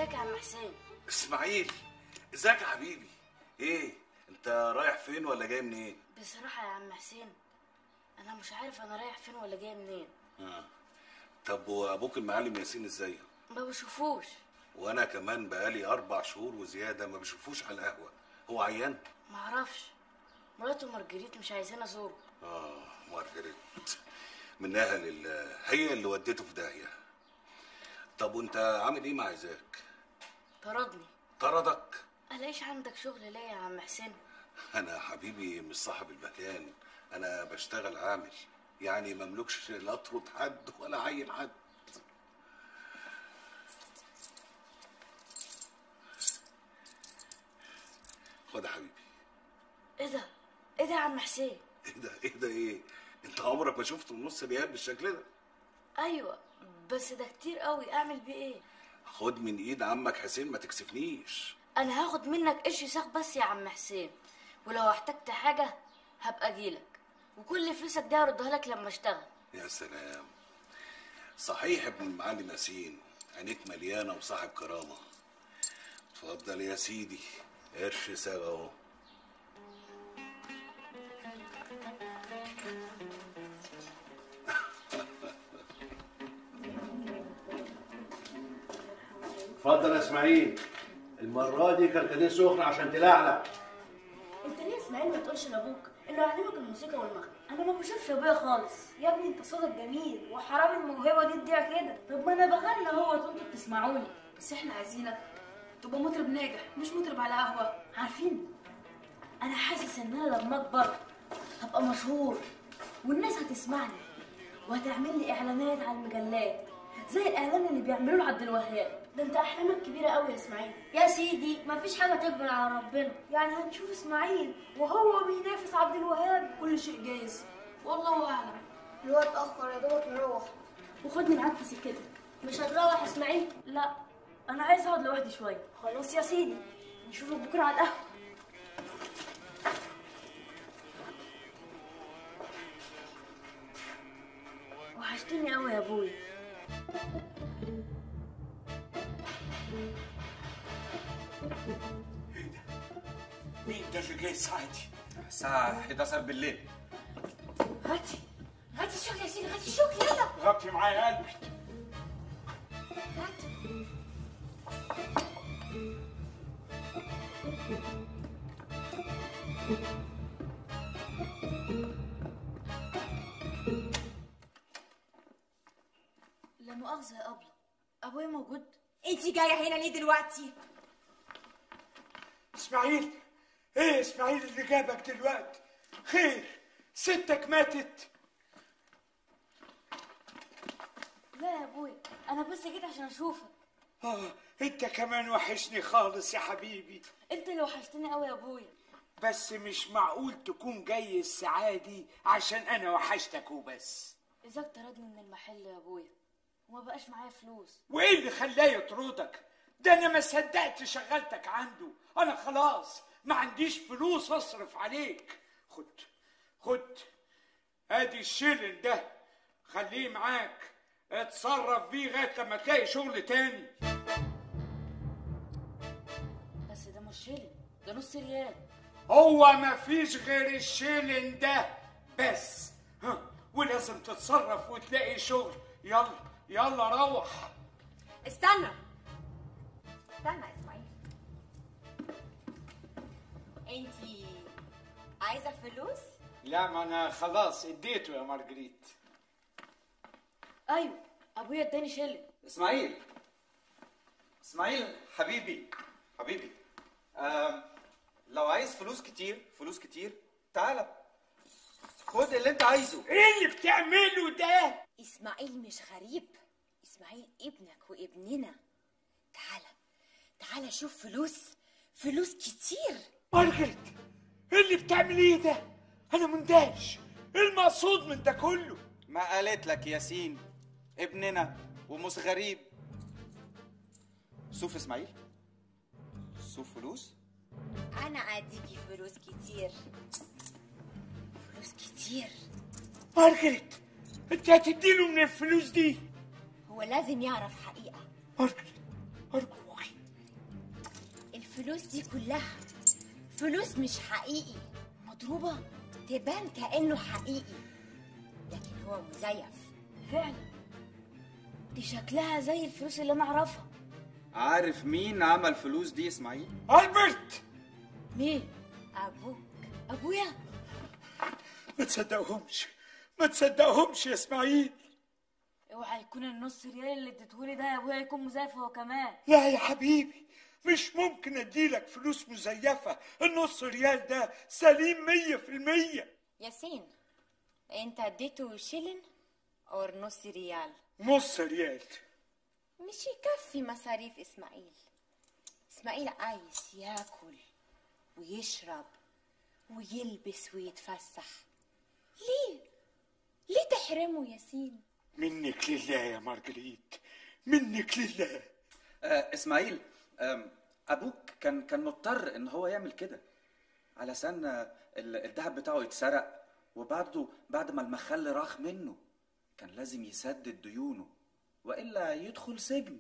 ازيك يا عم حسين اسماعيل ازيك يا حبيبي ايه انت رايح فين ولا جاي منين بصراحه يا عم حسين انا مش عارف انا رايح فين ولا جاي منين آه. طب وابوك المعلم ياسين ازاي ما بشوفوش وانا كمان بقالي اربع شهور وزياده ما بشوفوش على القهوه هو عيان ما اعرفش مراته مارجريت مش عايزاني ازوره اه مارجريت منها لله هي اللي ودته في داهيه طب وانت عامل ايه مع عايزاك طردني طردك الاقيش عندك شغل ليا يا عم حسين انا حبيبي مش صاحب المكان انا بشتغل عامل يعني مملكش لا اطرد حد ولا عين حد خد يا حبيبي ايه ده ايه ده يا عم حسين ايه ده ايه ده ايه انت عمرك ما شفت نص ريال بالشكل ده ايوه بس ده كتير قوي اعمل بيه ايه خد من ايد عمك حسين ما تكسفنيش انا هاخد منك قرش ساق بس يا عم حسين ولو احتجت حاجه هبقى اجيلك وكل فلوسك دي هردها لك لما اشتغل يا سلام صحيح ابن المعلم ياسين عينيك مليانه وصاحب كرامه اتفضل يا سيدي قرش ساغ اهو اتفضل يا اسماعيل المرة دي كركديه سخن عشان تلعلع انت ليه يا اسماعيل ما تقولش لابوك انه يعلمك الموسيقى والمغنى انا ما بشوفش ابويا خالص يا ابني انت صوتك جميل وحرام الموهبه دي تضيع كده طب ما انا بغنى هو وانتوا بتسمعوني بس احنا عايزينك تبقى مطرب ناجح مش مطرب على قهوه عارفين انا حاسس ان انا لما اكبر هبقى مشهور والناس هتسمعني وهتعمل لي اعلانات على المجلات زي الاعلان اللي بيعملوه لعبد الوهاب ده انت احلامك كبيره قوي يا اسماعيل يا سيدي مفيش حاجه تكبر على ربنا يعني هنشوف اسماعيل وهو بينافس عبد الوهاب كل شيء جايز والله اعلم الوقت اتاخر يا دوبك نروح وخدني معاك في سكتك مش هتروح اسماعيل لا انا عايز اقعد لوحدي شويه خلاص يا سيدي نشوفك بكره على القهوه وحشتني قوي يا ابويا مين ده اللي جاي ساعتي؟ الساعة 11 بالليل هاتي هاتي الشوك يا سيدي هاتي الشوك يلا غطي معايا قلبي لا مؤاخذه يا ابله ابويا موجود انت جايه هنا ليه دلوقتي اسماعيل ايه اسماعيل اللي جابك دلوقتي؟ خير ستك ماتت لا يا ابويا انا بس جيت عشان اشوفك اه انت كمان وحشني خالص يا حبيبي انت اللي وحشتني قوي يا ابويا بس مش معقول تكون جاي الساعة دي عشان انا وحشتك وبس ازاك طردني من المحل يا ابويا وما بقاش معايا فلوس وايه اللي خلاه يطردك ده انا ما صدقت شغلتك عنده انا خلاص ما عنديش فلوس اصرف عليك خد خد ادي الشيلن ده خليه معاك اتصرف بيه لغايه لما تلاقي شغل تاني بس ده مش شيلن ده نص ريال هو ما فيش غير الشيلن ده بس ها ولازم تتصرف وتلاقي شغل يلا يلا روح استنى استنى يا اسماعيل انت عايزه فلوس لا ما انا خلاص اديته يا مارجريت ايوه ابويا اداني شيلن اسماعيل اسماعيل حبيبي حبيبي آم لو عايز فلوس كتير فلوس كتير تعالى خد اللي انت عايزه ايه اللي بتعمله ده اسماعيل مش غريب اسماعيل ابنك وابننا تعالى تعالى شوف فلوس فلوس كتير مارجريت ايه اللي بتعمليه ده انا مندهش ايه المقصود من ده كله ما قالت لك ياسين ابننا ومش غريب شوف اسماعيل شوف فلوس انا اديكي فلوس كتير فلوس كتير مارجريت انت هتديله من الفلوس دي هو لازم يعرف حقيقة مارجريت ارجوكي الفلوس دي كلها فلوس مش حقيقي مضروبة تبان كأنه حقيقي لكن هو مزيف فعلا دي شكلها زي الفلوس اللي انا اعرفها عارف مين عمل فلوس دي اسماعيل البرت مين أبوك ابويا ما تصدقهمش ما تصدقهمش يا اسماعيل اوعى يكون النص ريال اللي اديتهولي ده يا ابويا يكون مزيف هو كمان لا يا حبيبي مش ممكن اديلك فلوس مزيفة النص ريال ده سليم مية في المية ياسين انت اديته شيلن او نص ريال نص ريال مش يكفي مصاريف اسماعيل اسماعيل عايز ياكل ويشرب ويلبس ويتفسح ليه ليه تحرمه ياسين منك لله يا مارجريت منك لله آه اسماعيل آم، ابوك كان كان مضطر ان هو يعمل كده علشان آه، ال- الذهب بتاعه يتسرق وبرضه بعد ما المخل راح منه كان لازم يسدد ديونه والا يدخل سجن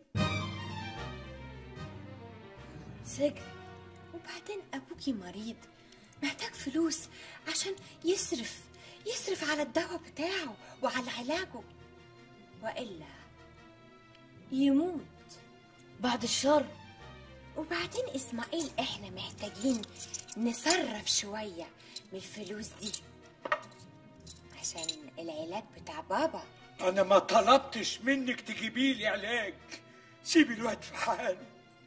سجن وبعدين ابوكي مريض محتاج فلوس عشان يصرف يصرف على الدواء بتاعه وعلى علاجه والا يموت بعد الشر وبعدين اسماعيل احنا محتاجين نصرف شويه من الفلوس دي عشان العلاج بتاع بابا انا ما طلبتش منك تجيبي لي علاج سيبي الواد في حاله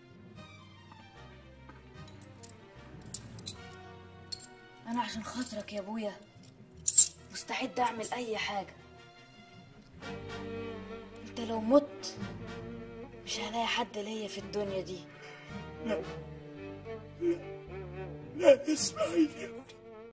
انا عشان خاطرك يا ابويا مستعد اعمل اي حاجه انت لو مت مش هلاقي حد ليا في الدنيا دي لا اسماعيل يا